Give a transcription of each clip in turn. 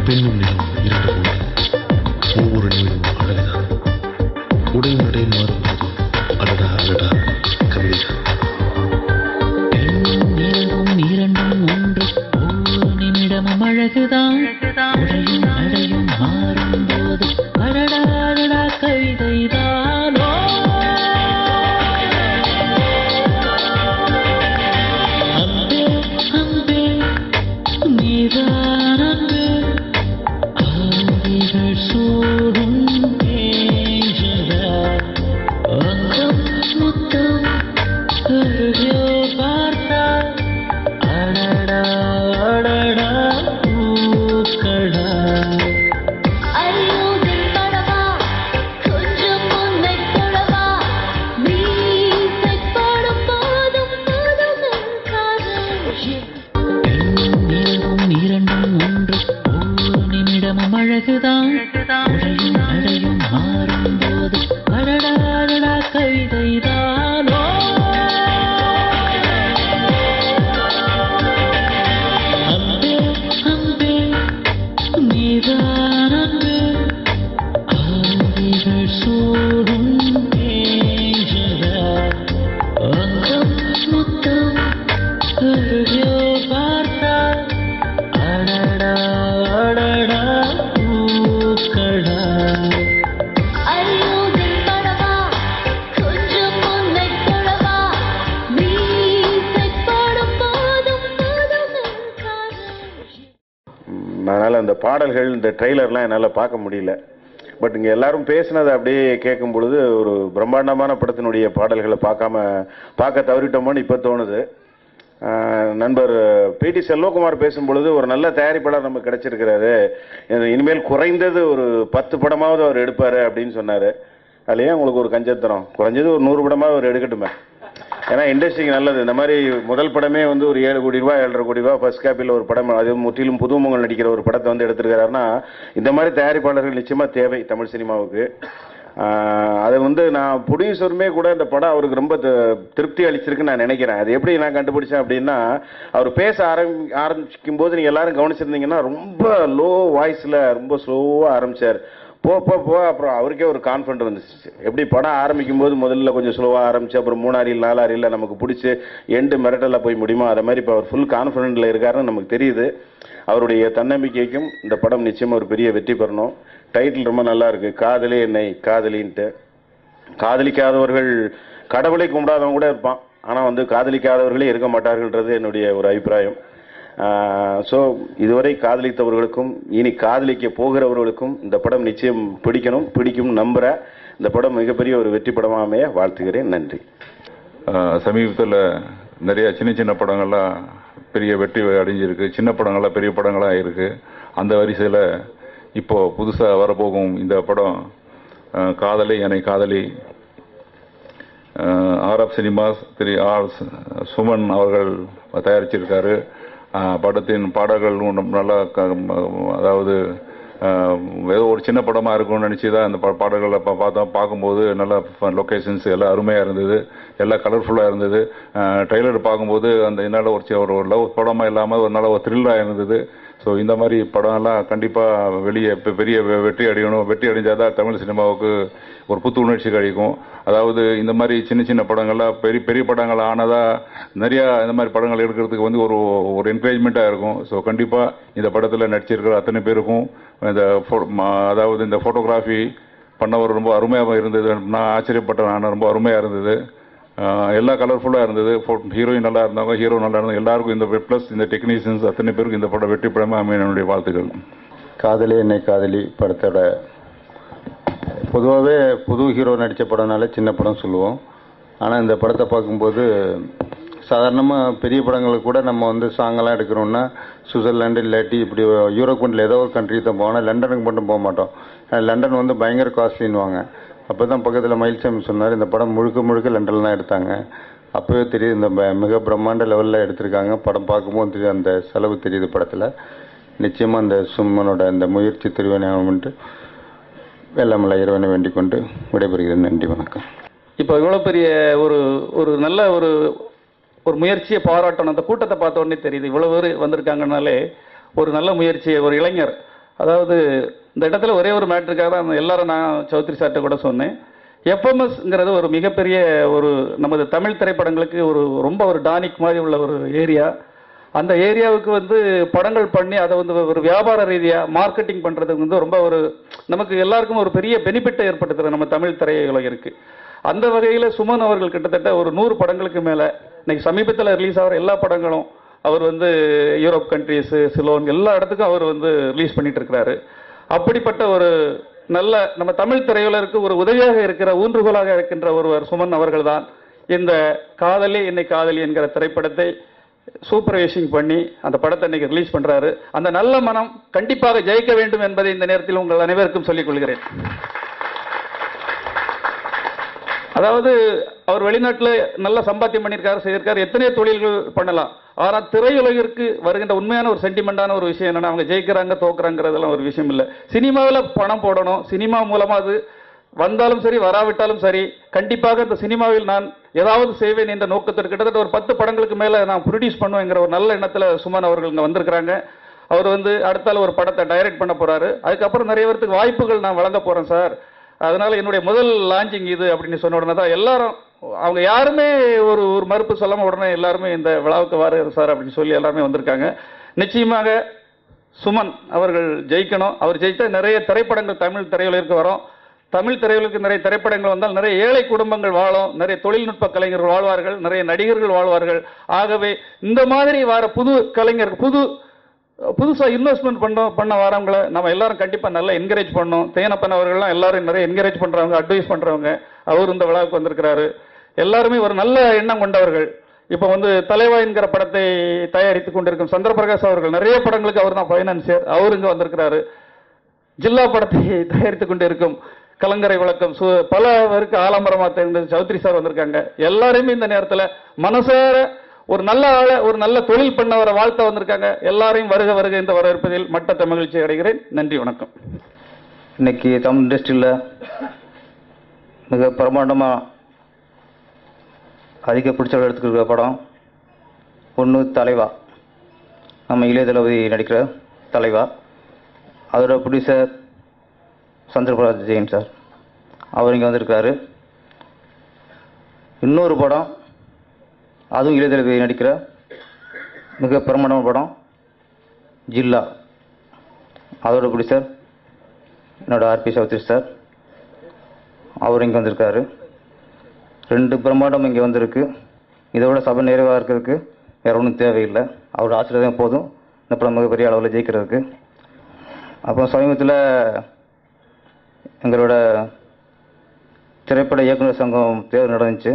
பெண்ணும் நிலவும் இரண்டு போது ஒவ்வொரு நிமிடமும் அழகுதான் உடையும் நடை மாறும்போது அடடா அடடா கவிதைதான் பெண்ணும் இரவும் இரண்டும் ஒன்று ஒவ்வொரு நிமிடமும் அழகுதான் உடையும் நடையும் மாறும்போது அடடா அடடா கவிதைதானோ அன்பே அன்பே நீதான் அன்பே ஆவிகள் சூடும் ஏஞ்சதா அங்கம் முத்தம் அருகே பார்த்தா அடடா அடடா பூக்கடா ஐயோவின் படவா கொஞ்சம் முன்னை தொடவா மீசை போடும் போதும் போதும் என் காதல் பெண்ணும் இரவும் இரண்டும் ஒன்று ஒவ்வொரு நிமிடமும் அழகுதான் உடையும் நடையும் மாறும்போது அடடா அடடா கவிதைதானோ அன்பே அன்பே நீதான் அன்பே ஆவிகள் சூடும் ஏஞ்சதா அங்கம் முத்தம் அருகே பார்த்தா அடடா அடடா பூக்கடா ஐயோவின் படவா கொஞ்சம் முன்னை தொடவா மீசை போடும் போதும் போதும் என் காதல் அதனால் அந்த பாடல்கள் இந்த ட்ரெய்லர்லாம் என்னால் பார்க்க முடியல பட் இங்கே எல்லாரும் பேசுனதை அப்படியே கேட்கும் பொழுது ஒரு பிரம்மாண்டமான படத்தினுடைய பாடல்களை பார்க்காம பார்க்க தவறிட்டோமோன்னு இப்போ தோணுது ஆஹ் நண்பர் பிடி செல்வகுமார் பேசும் பொழுது ஒரு நல்ல தயாரிப்பாளர் நமக்கு கிடைச்சிருக்கிறாரு இது இனிமேல் குறைந்தது ஒரு பத்து படமாவது அவர் எடுப்பார் அப்படின்னு சொன்னார் அதுலேயே உங்களுக்கு ஒரு கஞ்சத்தனம் குறைஞ்சது ஒரு நூறு படமாவது அவர் எடுக்கட்டுமே ஏன்னா இண்டஸ்ட்ரிக்கு நல்லது இந்த மாதிரி முதல் படமே வந்து ஒரு ஏழு கோடி ரூபாய் ஏழரை கோடி ரூபாய் ஃபர்ஸ்ட் காப்பியில் ஒரு படம் அது முற்றிலும் புதுமுகங்கள் நடிக்கிற ஒரு படத்தை வந்து எடுத்திருக்கிறாருன்னா இந்த மாதிரி தயாரிப்பாளர்கள் நிச்சயமாக தேவை தமிழ் சினிமாவுக்கு ஆஹ் அது வந்து நான் ப்ரொடியூசருமே கூட இந்த படம் அவருக்கு ரொம்ப தி- திருப்தி அளிச்சிருக்குன்னு நான் நினைக்கிறேன் அது எப்படி நான் கண்டுபிடிச்சேன் அப்படின்னா அவர் பேச ஆரம்பி ஆரம்பிக்கும் போது நீங்கள் எல்லாரும் கவனிச்சிருந்தீங்கன்னா ரொம்ப லோ வாய்ஸில் ரொம்ப ஸ்லோவாக ஆரம்பிச்சார் போ போ போ அப்புறம் அவருக்கே ஒரு கான்ஃபிடன்ட் வந்துச்சு எப்படி படம் ஆரம்பிக்கும் போது முதல்ல கொஞ்சம் ஸ்லோவாக ஆரம்பிச்சு அப்புறம் மூணாரில் நாலாரில் நமக்கு பிடிச்சி எண்டு மிரட்டலில் போய் முடியுமா அதை மாதிரி இப்போ அவர் ஃபுல் கான்ஃபிடென்ட்டில் இருக்காருன்னு நமக்கு தெரியுது அவருடைய தன்னம்பிக்கைக்கும் இந்த படம் நிச்சயமாக ஒரு பெரிய வெற்றி பெறணும் டைட்டில் ரொம்ப நல்லா இருக்கு காதலே என்னை காதலின்ட்டு காதலிக்காதவர்கள் கடவுளை கும்பிடாதவன் கூட இருப்பான் ஆனால் வந்து காதலிக்காதவர்களே இருக்க மாட்டார்கள்ன்றது என்னுடைய ஒரு அபிப்பிராயம் ஸோ இதுவரை காதலித்தவர்களுக்கும் இனி காதலிக்க போகிறவர்களுக்கும் இந்த படம் நிச்சயம் பிடிக்கணும் பிடிக்கும் நம்புகிறேன் இந்த படம் மிகப்பெரிய ஒரு வெற்றி படமாக அமைய வாழ்த்துகிறேன் நன்றி சமீபத்தில் நிறைய சின்ன சின்ன படங்கள்லாம் பெரிய வெற்றி அடைஞ்சிருக்கு சின்ன படங்கள்லாம் பெரிய படங்களாக இருக்கு அந்த வரிசையில் இப்போ புதுசாக வரப்போகும் இந்த படம் அஹ், காதலி என்னை காதலி ஆர்எஃப் சினிமாஸ் திரு ஆர் சு- சுமன் அவர்கள் தயாரிச்சிருக்காரு அஹ், படத்தின் பாடல்கள் ஒன்றும் நல்லா க- ம- அதாவது அஹ், ஏதோ ஒரு சின்ன படமாக இருக்கும்னு நினச்சி தான் அந்த பா- பாடல்களை பா- பார்த்தோம் பார்க்கும்போது நல்லா லொக்கேஷன்ஸ் எல்லாம் அருமையாக இருந்தது எல்லாம் கலர்ஃபுல்லாக இருந்தது ட்ரெய்லர் பார்க்கும்போது அந்த என்னால் ஒரு சி- ஒரு லவ் படமாக இல்லாமல் ஒரு நல்ல ஒரு த்ரில்லாக இருந்தது ஸோ இந்த மாதிரி படம்லாம் கண்டிப்பாக வெளியே பெ- பெரிய வெ- வெற்றி அடையணும் வெற்றி அடைஞ்சால் தான் தமிழ் சினிமாவுக்கு ஒரு புத்து உணர்ச்சி கிடைக்கும் அதாவது இந்த மாதிரி சின்ன சின்ன படங்கள்லாம் பெரிய பெரிய படங்கள் ஆனதா நிறையா இந்த மாதிரி படங்கள் எடுக்கிறதுக்கு வந்து ஒரு ஒரு என்கரேஜ்மெண்ட்டாக இருக்கும் ஸோ கண்டிப்பாக இந்த படத்தில் நடிச்சிருக்கிற அத்தனை பேருக்கும் இந்த pho- ம- அதாவது இந்த ஃபோட்டோகிராஃபி பண்ணவர் ரொம்ப அருமையாக இருந்தது நான் ஆச்சரியப்பட்டேன் நான் ரொம்ப அருமையாக இருந்தது ஆஹ் எல்லாம் கலர்ஃபுல்லாக இருந்தது ஹீரோயின் நல்லா இருந்தவங்க ஹீரோ நல்லா இருந்தாங்க எல்லாருக்கும் இந்த ப்ளஸ் இந்த டெக்னீஷியன்ஸ் அத்தனை பேருக்கு இந்த படம் வெற்றி படமாக அமைய என்னுடைய வாழ்த்துக்கள் காதலி என்னை காதலி படத்தோட பொதுவாகவே புது ஹீரோ நடித்த படம்னால சின்ன படம் சொல்லுவோம் ஆனால் இந்த படத்தை பார்க்கும்போது சாதாரணமாக பெரிய படங்களுக்கு கூட நம்ம வந்து சாங்கெல்லாம் எடுக்கிறோம்னா சுவிட்சர்லாண்டு இல்லாட்டி இப்படி யூரோப் கண்ட்ரில் ஏதோ ஒரு கண்ட்ரி தான் போவோம் ஆனால் லண்டனுக்கு மட்டும் போக மாட்டோம் ஏன்னா லண்டன் வந்து பயங்கர காஸ்ட்லின்னுவாங்க அப்போ தான் பக்கத்தில் மயில்சாமி சொன்னார் இந்த படம் முழுக்க முழுக்க லண்டனில் தான் எடுத்தாங்க அப்போவே தெரியுது இந்த ப- மிக பிரம்மாண்ட லெவலில் எடுத்திருக்காங்க படம் பார்க்கும்போது தெரியுது அந்த செலவு தெரியுது படத்தில் நிச்சயமாக அந்த சும்மனோட அந்த முயற்சி திருவினையாமன்ட்டு வெள்ளமல்ல இறைவனை வேண்டிக் கொண்டு விடைபெறுகிறேன் நன்றி வணக்கம் இப்போ இவ்வளோ பெரிய ஒரு ஒரு நல்ல ஒரு ஒரு முயற்சியை பாராட்டணும் அந்த கூட்டத்தை பார்த்த உடனே தெரியுது இவ்வளோ பேர் வந்திருக்காங்கனாலே ஒரு நல்ல முயற்சியை ஒரு இளைஞர் அதாவது இந்த இடத்துல ஒரே ஒரு மேட்ருக்காக தான் எல்லாரும் நான் சௌத்ரி சார்ட்ட கூட சொன்னேன் எஃப்எம்எஸ்ங்கிறது ஒரு மிகப்பெரிய ஒரு நமது தமிழ் திரைப்படங்களுக்கு ஒரு ரொம்ப ஒரு டானிக் மாதிரி உள்ள ஒரு ஏரியா அந்த ஏரியாவுக்கு வந்து படங்கள் பண்ணி அதை வந்து ஒரு வியாபார ரீதியாக மார்க்கெட்டிங் பண்ணுறதுக்கு வந்து ரொம்ப ஒரு நமக்கு எல்லாருக்கும் ஒரு பெரிய பெனிஃபிட்டை ஏற்படுத்துகிற நம்ம தமிழ் திரையுலகிற்கு அந்த வகையில் சுமன் அவர்கள் கிட்டத்தட்ட ஒரு நூறு படங்களுக்கு மேலே இன்னைக்கு சமீபத்தில் ரிலீஸ் ஆகிற எல்லா படங்களும் அவர் வந்து யூரோப் கண்ட்ரீஸு சிலோன் எல்லா இடத்துக்கும் அவர் வந்து ரிலீஸ் பண்ணிட்டு இருக்கிறாரு அப்படிப்பட்ட ஒரு நல்ல நம்ம தமிழ் திரையுலருக்கு ஒரு உதவியாக இருக்கிற ஊன்றுகோலாக இருக்கின்ற ஒருவர் சுமன் அவர்கள்தான் இந்த காதலி என்னை காதலி என்கிற திரைப்படத்தை சூப்பர்வைசிங் பண்ணி அந்த படத்தை இன்னைக்கு ரிலீஸ் பண்றாரு அந்த நல்ல மனம் கண்டிப்பாக ஜெயிக்க வேண்டும் என்பதை இந்த நேரத்தில் உங்கள் அனைவருக்கும் சொல்லிக் கொள்கிறேன் அதாவது அவர் வெளிநாட்டில் நல்ல சம்பாத்தியம் பண்ணியிருக்காரு செய்திருக்காரு எத்தனையோ தொழில்கள் பண்ணலாம் ஆனால் திரையுலகிற்கு வருகின்ற உண்மையான ஒரு சென்டிமெண்டான ஒரு விஷயம் என்னன்னா அவங்க ஜெயிக்கிறாங்க தோக்குறாங்கிறதெல்லாம் ஒரு விஷயம் இல்லை சினிமாவில் பணம் போடணும் சினிமா மூலமாக அது வந்தாலும் சரி வராவிட்டாலும் சரி கண்டிப்பாக இந்த சினிமாவில் நான் ஏதாவது செய்வேன் என்ற நோக்கத்திற்கு கிட்டத்தட்ட ஒரு பத்து படங்களுக்கு மேலே நான் ப்ரொடியூஸ் பண்ணுவேங்கிற ஒரு நல்ல எண்ணத்தில் சுமன் அவர்கள் இங்கே வந்திருக்கிறாங்க அவர் வந்து அடுத்தால ஒரு படத்தை டைரக்ட் பண்ண போறாரு அதுக்கப்புறம் நிறைய பேருக்கு வாய்ப்புகள் நான் வழங்க போறேன் சார் அதனால என்னுடைய முதல் லான்ச்சிங் இது அப்படின்னு சொன்ன உடனே தான் எல்லாரும் அவங்க யாருமே ஒரு ஒரு மறுப்பு சொல்லாம உடனே எல்லாருமே இந்த விழாவுக்கு வாரு சார் அப்படின்னு சொல்லி எல்லாருமே வந்திருக்காங்க நிச்சயமாக சுமன் அவர்கள் ஜெயிக்கணும் அவர் ஜெயித்தா நிறைய திரைப்படங்கள் தமிழ் திரையுலகிற்கு வரும் தமிழ் திரையுலகிற்கு நிறைய திரைப்படங்கள் வந்தால் நிறைய ஏழை குடும்பங்கள் வாழும் நிறைய தொழில்நுட்ப கலைஞர்கள் வாழ்வார்கள் நிறைய நடிகர்கள் வாழ்வார்கள் ஆகவே இந்த மாதிரி வர புது கலைஞர் புது புதுசாக இன்வெஸ்ட்மெண்ட் பண்ண பண்ண வரவங்களை நம்ம எல்லாரும் கண்டிப்பாக நல்லா என்கரேஜ் பண்ணோம் தேனப்பன் அவர்கள்லாம் எல்லாரும் நிறைய என்கரேஜ் பண்ணுறவங்க அட்வைஸ் பண்ணுறவங்க அவர் இந்த விழாவுக்கு வந்திருக்கிறாரு எல்லாருமே ஒரு நல்ல எண்ணம் கொண்டவர்கள் இப்போ வந்து தலைவா என்கிற படத்தை தயாரித்து கொண்டிருக்கும் சந்திரபிரகாஷ் அவர்கள் நிறைய படங்களுக்கு அவர் தான் ஃபைனான்சியர் அவர் இங்கே வந்திருக்கிறாரு ஜில்லா படத்தை தயாரித்து கொண்டிருக்கும் கலங்கரை விளக்கம் சு பலவருக்கு ஆலமரமாக தெரிந்த சௌத்ரி சார் வந்திருக்காங்க எல்லாருமே இந்த நேரத்தில் மனசார ஒரு நல்ல ஆள ஒரு நல்ல தொழில் பண்ணவரை வாழ்த்த வந்திருக்காங்க எல்லாரையும் வருக வருக இந்த வரவேற்பதில் மட்டற்ற மகிழ்ச்சி அடைகிறேன் நன்றி வணக்கம் இன்னைக்கு தமிழ் இண்டஸ்ட்ரியில் மிக பிரமாண்டமாக அதிக பிடிச்ச எடுத்துக்கிற படம் ஒன்று தலைவா நம்ம இளைய தளபதி நடிக்கிற தலைவா அதோட ப்ரொடியூசர் சந்திரபிரகாஷ் ஜெயின் சார் அவர் இங்கே வந்திருக்காரு இன்னொரு படம் அதுவும் இளைய தளபதி நடிக்கிற மிக பிரமாண்டமான படம் ஜில்லா அதோட ப்ரொடியூசர் என்னோட ஆர்பி சௌத்ரி சார் அவர் இங்கே வந்திருக்காரு ரெண்டு பிரம்மாண்டம் இங்கே வந்திருக்கு இதோட சபை நிறைவாக இருக்கிறதுக்கு வேற ஒன்றும் தேவையில்லை அவரோட ஆசீர்வாதம் போதும் இந்த படம் மிகப்பெரிய அளவில் ஜெயிக்கிறதுக்கு அப்புறம் சமீபத்தில் எங்களோட திரைப்பட இயக்குனர் சங்கம் தேர்வு நடந்துச்சு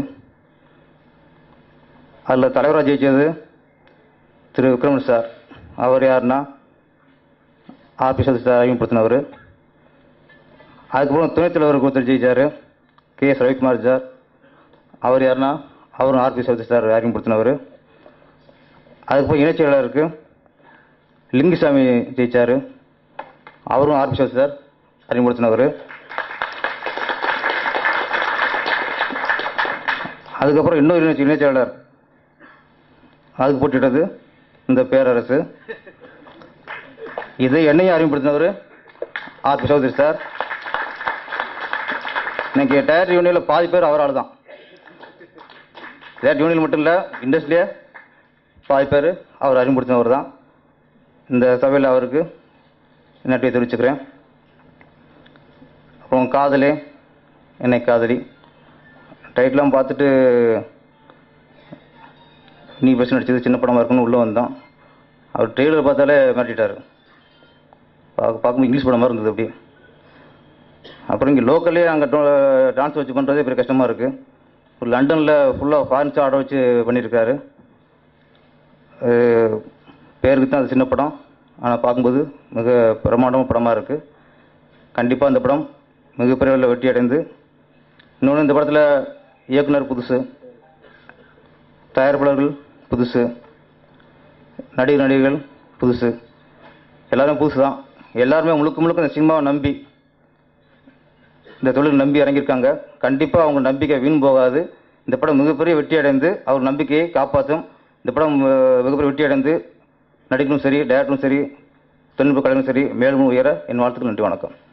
அதில் தலைவராக ஜெயிச்சது திரு விக்ரமன் சார் அவர் யாருன்னா ஆர்பி சௌத்ரி சார் அறிமுகப்படுத்தினவர் அதுக்கப்புறம் துணைத் தலைவர் ஒருத்தர் ஜெயிச்சார் கே எஸ் ரவிக்குமார் சார் அவர் யாருன்னா அவரும் ஆர்பி சௌத்ரி சார் அறிமுகப்படுத்தினவர் அதுக்கப்புறம் இணைச் செயலாளருக்கு லிங்குசாமி ஜெயிச்சார் அவரும் ஆர்பி சௌத்ரி சார் அறிமுகப்படுத்தினவர் அதுக்கப்புறம் இன்னொரு இணைச் இணைச் செயலாளர் அதுக்கு போட்டிட்டது இந்த பேரரசு இதை என்னையும் அறிமுகப்படுத்தினவர் ஆர்பி சௌத்ரி சார் இன்னைக்கு டயர் யூனியனில் பாதி பேர் அவரால் தான் டயர் யூனியன் மட்டும் இல்லை இண்டஸ்ட்ரியிலே பாதி பேர் அவர் அறிமுகப்படுத்தினவர் தான் இந்த சபையில் அவருக்கு நன்றியை தெரிவிச்சுக்கிறேன் அப்புறம் காதலே என்னை காதலி டைட்லாம் பார்த்துட்டு நீ பஸ் நடிச்சது சின்ன படமாக இருக்குன்னு உள்ளே வந்தோம் அவர் ட்ரெய்லர் பார்த்தாலே மிரட்டிட்டார் பார்க்க பார்க்கும்போது இங்கிலீஷ் படம் மாதிரி இருந்தது அப்படி அப்புறம் இங்கே லோக்கல்லே அங்கே டான்ஸ் வச்சு பண்ணுறதே பெரிய கஷ்டமாக இருக்குது ஒரு லண்டனில் ஃபுல்லாக ஃபாரின்ஸ் ஆட வச்சு பண்ணியிருக்காரு அஹ் பேருக்கு தான் அது சின்ன படம் ஆனால் பார்க்கும்போது மிக பிரமாண்டமான படமாக இருக்குது கண்டிப்பாக இந்த படம் மிகப்பெரிய அளவில் வெற்றி அடைந்து இன்னொன்று இந்த படத்தில் இயக்குனர் புதுசு தயாரிப்பாளர்கள் புதுசு நடிகர் நடிகைகள் புதுசு எல்லாரும் புதுசு தான் எல்லாருமே முழுக்க முழுக்க இந்த சினிமாவை நம்பி இந்த தொழில் நம்பி இறங்கியிருக்காங்க கண்டிப்பாக அவங்க நம்பிக்கை வீண் போகாது இந்த படம் மிகப்பெரிய வெற்றி அடைந்து அவர் நம்பிக்கையை காப்பாற்றும் இந்த படம் அஹ், மிகப்பெரிய வெற்றி அடைந்து நடிகரும் சரி டேரக்டரும் சரி தொழில்நுட்ப கலைஞரும் சரி மேலும் உயர என் வாழ்த்துக்கள் நன்றி வணக்கம்